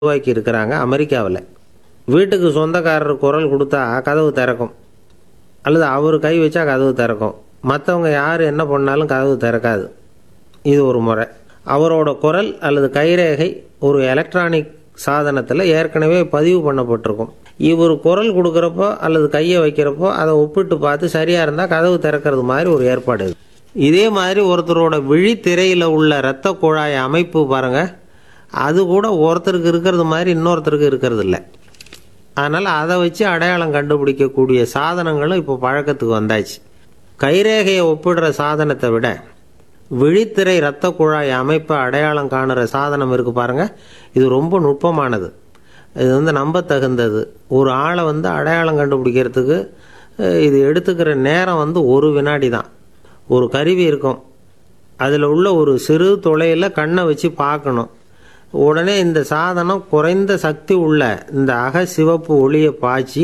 உருவாக்கி இருக்கிறாங்க அமெரிக்காவில் வீட்டுக்கு சொந்தக்காரர் குரல் கொடுத்தா கதவு திறக்கும் அல்லது அவர் கை வச்சா கதவு திறக்கும் மற்றவங்க யார் என்ன பண்ணாலும் கதவு திறக்காது இது ஒரு முறை அவரோட குரல் அல்லது கைரேகை ஒரு எலக்ட்ரானிக் சாதனத்தில் ஏற்கனவே பதிவு பண்ணப்பட்டிருக்கும் இவர் குரல் கொடுக்குறப்போ அல்லது கையை வைக்கிறப்போ அதை ஒப்பிட்டு பார்த்து சரியாக இருந்தால் கதவு திறக்கிறது மாதிரி ஒரு ஏற்பாடு இது இதே மாதிரி ஒருத்தரோட விழித்திரையில் உள்ள இரத்த குழாய் அமைப்பு பாருங்கள் அது கூட ஒருத்தருக்கு இருக்கிறது மாதிரி இன்னொருத்தருக்கு இருக்கிறது இல்லை அதனால் அதை வச்சு அடையாளம் கண்டுபிடிக்கக்கூடிய சாதனங்களும் இப்போ பழக்கத்துக்கு வந்தாச்சு கைரேகையை ஒப்பிடுற சாதனத்தை விட விழித்திரை இரத்த குழாய் அமைப்பை அடையாளம் காணுற சாதனம் இருக்குது பாருங்கள் இது ரொம்ப நுட்பமானது இது வந்து நம்ப தகுந்தது ஒரு ஆளை வந்து அடையாளம் கண்டுபிடிக்கிறதுக்கு அஹ், இது எடுத்துக்கிற நேரம் வந்து ஒரு வினாடி தான் ஒரு கருவி இருக்கும் அதில் உள்ள ஒரு சிறு துளையில் கண்ணை வச்சு பார்க்கணும் உடனே இந்த சாதனம் குறைந்த சக்தி உள்ள இந்த அக சிவப்பு ஒளியை பாய்ச்சி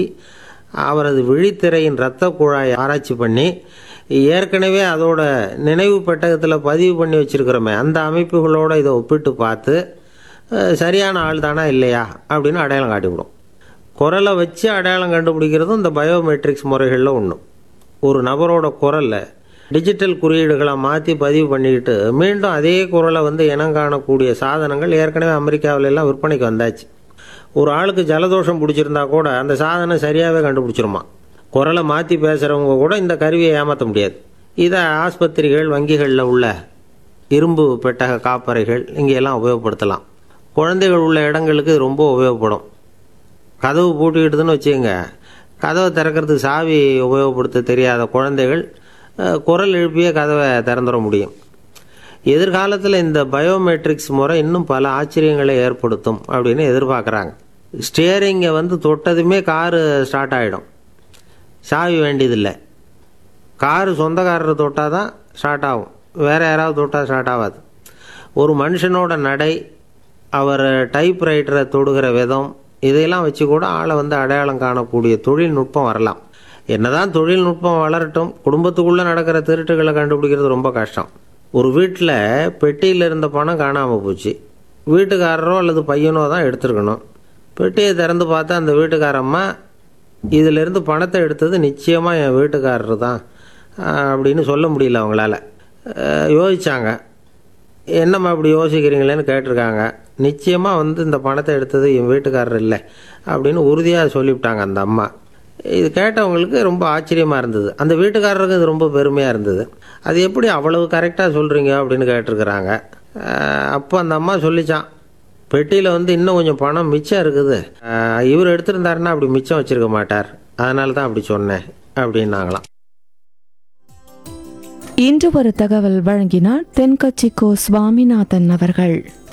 அவரது விழித்திரையின் இரத்த குழாயை ஆராய்ச்சி பண்ணி ஏற்கனவே அதோட நினைவு பெட்டகத்தில் பதிவு பண்ணி வச்சிருக்கிறோமே அந்த அமைப்புகளோட இதை ஒப்பிட்டு பார்த்து அஹ், சரியான ஆள் தானா இல்லையா அப்படின்னு அடையாளம் காட்டிவிடும் குரலை வச்சு அடையாளம் கண்டுபிடிக்கிறதும் இந்த பயோமெட்ரிக்ஸ் முறைகளில் ஒன்று ஒரு நபரோட குரலில் டிஜிட்டல் குறியீடுகளை மாற்றி பதிவு பண்ணிக்கிட்டு மீண்டும் அதே குரலை வந்து இனம் காணக்கூடிய சாதனங்கள் ஏற்கனவே அமெரிக்காவில எல்லாம் விற்பனைக்கு வந்தாச்சு ஒரு ஆளுக்கு ஜலதோஷம் பிடிச்சிருந்தா கூட அந்த சாதனம் சரியாகவே கண்டுபிடிச்சிருமா குரலை மாற்றி பேசுகிறவங்க கூட இந்த கருவியை ஏமாற்ற முடியாது இதை ஆஸ்பத்திரிகள் வங்கிகளில் உள்ள இரும்பு பெட்டக காப்பறைகள் இங்கெல்லாம் உபயோகப்படுத்தலாம் குழந்தைகள் உள்ள இடங்களுக்கு இது ரொம்ப உபயோகப்படும் கதவு பூட்டிக்கிட்டுதுன்னு வச்சுக்கோங்க கதவை திறக்கிறதுக்கு சாவி உபயோகப்படுத்த தெரியாத குழந்தைகள் அஹ், குரல் எழுப்பியே கதவை திறந்துட முடியும் எதிர்காலத்தில் இந்த பயோமெட்ரிக்ஸ் முறை இன்னும் பல ஆச்சரியங்களை ஏற்படுத்தும் அப்படின்னு எதிர்பார்க்குறாங்க ஸ்டியரிங்கை வந்து தொட்டதுமே காரு ஸ்டார்ட் ஆகிடும் சாவி வேண்டியதில்லை காரு சொந்தக்காரர் தொட்டால் தான் ஸ்டார்ட் ஆகும் வேறு யாராவது தொட்டால் ஸ்டார்ட் ஆகாது ஒரு மனுஷனோட நடை அவர் டைப் ரைட்டரை தொடுகிற விதம் இதையெல்லாம் வச்சு கூட ஆளை வந்து அடையாளம் காணக்கூடிய தொழில்நுட்பம் வரலாம் என்னதான் தொழில்நுட்பம் வளரட்டும் குடும்பத்துக்குள்ளே நடக்கிற திருட்டுகளை கண்டுபிடிக்கிறது ரொம்ப கஷ்டம் ஒரு வீட்டில் பெட்டியில் இருந்த பணம் காணாமல் போச்சு வீட்டுக்காரரோ அல்லது பையனோ தான் எடுத்துருக்கணும் பெட்டியை திறந்து பார்த்தா அந்த வீட்டுக்காரம்மா இதிலிருந்து பணத்தை எடுத்தது நிச்சயமாக என் வீட்டுக்காரர் தான் ஆஹ், அப்படின்னு சொல்ல முடியல அவங்களால ஆஹ், யோசிச்சாங்க என்னம்மா இப்படி யோசிக்கிறீங்களேன்னு கேட்டிருக்காங்க நிச்சயமாக வந்து இந்த பணத்தை எடுத்தது என் வீட்டுக்காரர் இல்லை அப்படின்னு உறுதியாக சொல்லிவிட்டாங்க அந்த அம்மா இது கேட்டவங்களுக்கு ரொம்ப ஆச்சரியமாக இருந்தது அந்த வீட்டுக்காரருக்கு இது ரொம்ப பெருமையாக இருந்தது அது எப்படி அவ்வளவு கரெக்டாக சொல்கிறீங்க அப்படின்னு கேட்டிருக்கிறாங்க ஆஹ் அப்போ அந்த அம்மா சொல்லிச்சான் பெட்டியில் வந்து இன்னும் கொஞ்சம் பணம் மிச்சம் இருக்குது ஆஹ் இவர் எடுத்திருந்தாருன்னா அப்படி மிச்சம் வச்சிருக்க மாட்டார் அதனால தான் அப்படி சொன்னேன் அப்படின்னாங்களாம் இன்று ஒரு தகவல் வழங்கினார் தென்கட்சி கோ சுவாமிநாதன் அவர்கள்